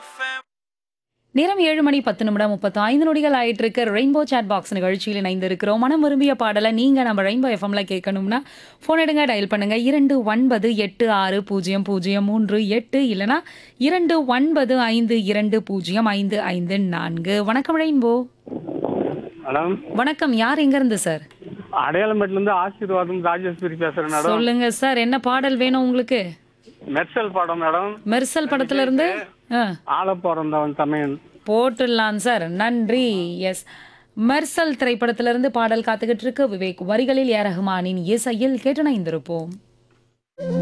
நேரம் ஏழு மணி பத்து நிமிடம் முப்பத்து ஐந்து நொடிகள் ஆயிட்டு இருக்க ரெயின்போ சாட் பாக்ஸ் நிகழ்ச்சியில் இணைந்திருக்கிறோம் மனம் விரும்பிய பாடலை நீங்க நம்ம ரெயின்போ எஃப்எம்ல கேட்கணும்னா ஃபோன் எடுங்க டயல் பண்ணுங்க இரண்டு ஒன்பது எட்டு ஆறு பூஜ்ஜியம் பூஜ்ஜியம் மூன்று எட்டு இல்லனா இரண்டு ஒன்பது ஐந்து இரண்டு பூஜ்ஜியம் ஐந்து ஐந்து நான்கு வணக்கம் ரெயின்போ மேடம் வணக்கம் யார் எங்க இருந்து சார் அடையாளமேட்ல இருந்து ஆசீர்வாதம் ராஜேஸ்வரி பேசுறேன் மேடம் சொல்லுங்க சார் என்ன பாடல் வேணும் உங்களுக்கு மெர்சல் படம் மேடம் மெர்சல் படத்துல இருந்து ஆ ஆள பிறந்தவன் தமையன் போட்டுடலாம் சார் நன்றி எஸ் மெர்சல் திரைப்படத்திலிருந்து பாடல் காத்துக்கிட்டு இருக்கு விவேக் வரிகளில் ஏ ரஹ்மானின் இசையில் கேட்டு இணைந்திருப்போம்